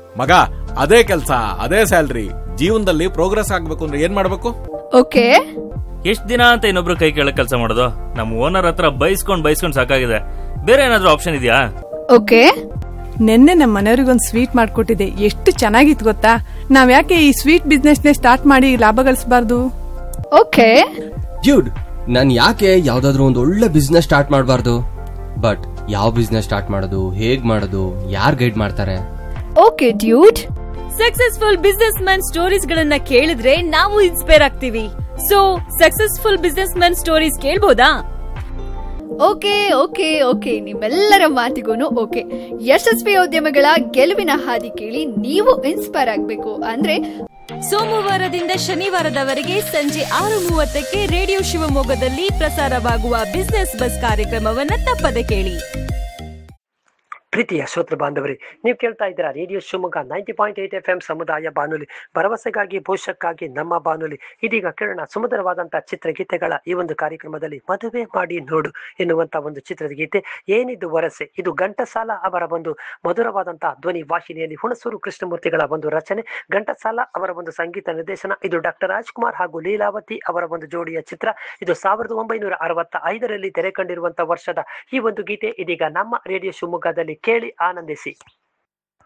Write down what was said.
ಮಗ ಅದೇ ಕೆಲಸ ಅದೇ ಸ್ಯಾಲ್ರಿ ಜೀವನದಲ್ಲಿ ಪ್ರೋಗ್ರೆಸ್ ಆಗ್ಬೇಕು ಅಂದ್ರೆ ಏನ್ ಮಾಡ್ಬೇಕು ಓಕೆ ಎಷ್ಟ್ ದಿನ ಅಂತ ಇನ್ನೊಬ್ರು ಕೈ ಕೆಳಗ್ ಕೆಲಸ ಮಾಡೋದು ನಮ್ ಓನರ್ ಹತ್ರ ಬೈಸ್ಕೊಂಡ್ ಬೈಸ್ಕೊಂಡ್ ಸಾಕಾಗಿದೆ ಬೇರೆ ಏನಾದ್ರೂ ಆಪ್ಷನ್ ಇದೆಯಾ ಓಕೆ ನಿನ್ನೆ ನಮ್ಮ ಮನೆಯವ್ರಿಗೊಂದು ಸ್ವೀಟ್ ಮಾಡ್ಕೊಟ್ಟಿದೆ ಎಷ್ಟು ಚೆನ್ನಾಗಿತ್ತು ಗೊತ್ತಾ ನಾವ್ ಯಾಕೆ ಈ ಸ್ವೀಟ್ ಬಿಸ್ನೆಸ್ನೇ ಸ್ಟಾರ್ಟ್ ಮಾಡಿ ಲಾಭ ಗಳಿಸಬಾರ್ದು ಓಕೆ ಡ್ಯೂಡ್ ನಾನು ಯಾಕೆ ಯಾವ್ದಾದ್ರು ಒಂದು ಒಳ್ಳೆ ಬಿಸ್ನೆಸ್ ಸ್ಟಾರ್ಟ್ ಮಾಡಬಾರ್ದು ಬಟ್ ಯಾವ ಬಿಸ್ನೆಸ್ ಸ್ಟಾರ್ಟ್ ಮಾಡೋದು ಹೇಗ್ ಮಾಡೋದು ಯಾರು ಗೈಡ್ ಮಾಡ್ತಾರೆ okay dude successful business man stories ಗಳನ್ನ ಕೇಳಿದ್ರೆ ನಾವು ಇನ್ಸ್ಪೈರ್ ಆಗ್ತೀವಿ so successful business man stories ಕೇಳ್ಬೋದಾ ಓಕೆ ಓಕೆ ಓಕೆ ನಿಮ್ಮೆಲ್ಲರ ಮಾತಿಗೂ ಓಕೆ ಯಶಸ್ವಿ ಉದ್ಯಮಗಳ ಗೆಲುವಿನ ಹಾದಿ ಕೇಳಿ ನೀವು ಇನ್ಸ್ಪೈರ್ ಆಗಬೇಕು ಅಂದ್ರೆ ಸೋಮವಾರದಿಂದ ಶನಿವಾರದವರೆಗೆ ಸಂಜೆ ಆರು ಮೂವತ್ತಕ್ಕೆ ರೇಡಿಯೋ ಶಿವಮೊಗ್ಗದಲ್ಲಿ ಪ್ರಸಾರವಾಗುವ ಬಿಸ್ನೆಸ್ ಬಸ್ ಕಾರ್ಯಕ್ರಮವನ್ನ ತಪ್ಪದೆ ಕೇಳಿ ಪ್ರೀತಿಯ ಶ್ರೋತೃ ಬಾಂಧವರೇ ನೀವು ಕೇಳ್ತಾ ಇದ್ದೀರಾ radio Shivamogga ninety point eight F M ಸಮುದಾಯ ಬಾನುಲಿ ಭರವಸೆಗಾಗಿ ಭವಿಷ್ಯಕ್ಕಾಗಿ ನಮ್ಮ ಬಾನುಲಿ ಇದೀಗ ಕೇಳೋಣ ಸುಮಧುರವಾದಂತಹ ಚಿತ್ರಗೀತೆಗಳ ಈ ಒಂದು ಕಾರ್ಯಕ್ರಮದಲ್ಲಿ ಮದುವೆ ಮಾಡಿ ನೋಡು ಎನ್ನುವಂತ ಒಂದು ಚಿತ್ರದ ಗೀತೆ ಏನಿದು ವರಸೆ ಇದು ಘಂಟಸಾಲ ಅವರ ಒಂದು ಮಧುರವಾದಂತಹ ಧ್ವನಿ ವಾಹಿನಿಯಲ್ಲಿ ಹುಣಸೂರು ಕೃಷ್ಣಮೂರ್ತಿಗಳ ಒಂದು ರಚನೆ ಘಂಟಸಾಲ ಅವರ ಒಂದು ಸಂಗೀತ ನಿರ್ದೇಶನ ಇದು ಡಾಕ್ಟರ್ ರಾಜ್ಕುಮಾರ್ ಹಾಗೂ ಲೀಲಾವತಿ ಅವರ ಒಂದು ಜೋಡಿಯ ಚಿತ್ರ ಇದು ಸಾವಿರದ ಒಂಬೈನೂರ ಅರವತ್ತ ಐದರಲ್ಲಿ ತೆರೆ ಕಂಡಿರುವಂತಹ ವರ್ಷದ ಈ ಒಂದು ಗೀತೆ ಇದೀಗ ನಮ್ಮ ರೇಡಿಯೋ ಶಿವಮೊಗ್ಗದಲ್ಲಿ ಕೇಳಿ ಆನಂದಿಸಿ